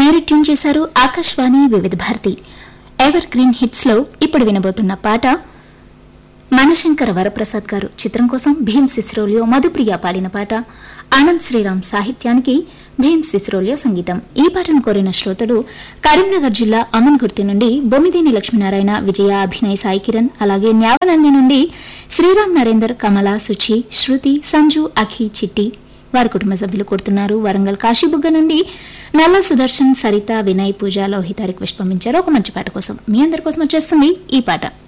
మీరు ట్యూన్ చేశారు ఆకాశవాణి వివిధ భారతి ఎవర్ గ్రీన్ హిట్స్ లో ఇప్పుడు వినబోతున్న పాట మనశంకర వరప్రసాద్ గారు చిత్రం కోసం భీమ్ సిస్రోలియో మధుప్రియ పాడిన పాట ఆనంద్ శ్రీరామ్ సాహిత్యానికి భీమ్ సిస్రోలియో సంగీతం ఈ పాటను కోరిన శ్రోతలు కరీంనగర్ జిల్లా అమన్గుర్తి నుండి బొమ్మిదేని లక్ష్మీనారాయణ విజయ అభినయ్ సాయి కిరణ్ అలాగే న్యావనంది నుండి శ్రీరామ్ నరేందర్ కమల సుచి శృతి సంజు అఖి చిట్టి వారి కుటుంబ సభ్యులు కొడుతున్నారు వరంగల్ కాశీబుగ్గ నుండి నల్ల సుదర్శన్ సరిత వినయ్ పూజ లోహిత రిక్వెస్ట్ పంపించారు ఒక మంచి పాట కోసం మీ అందరి కోసం వచ్చేస్తుంది ఈ పాట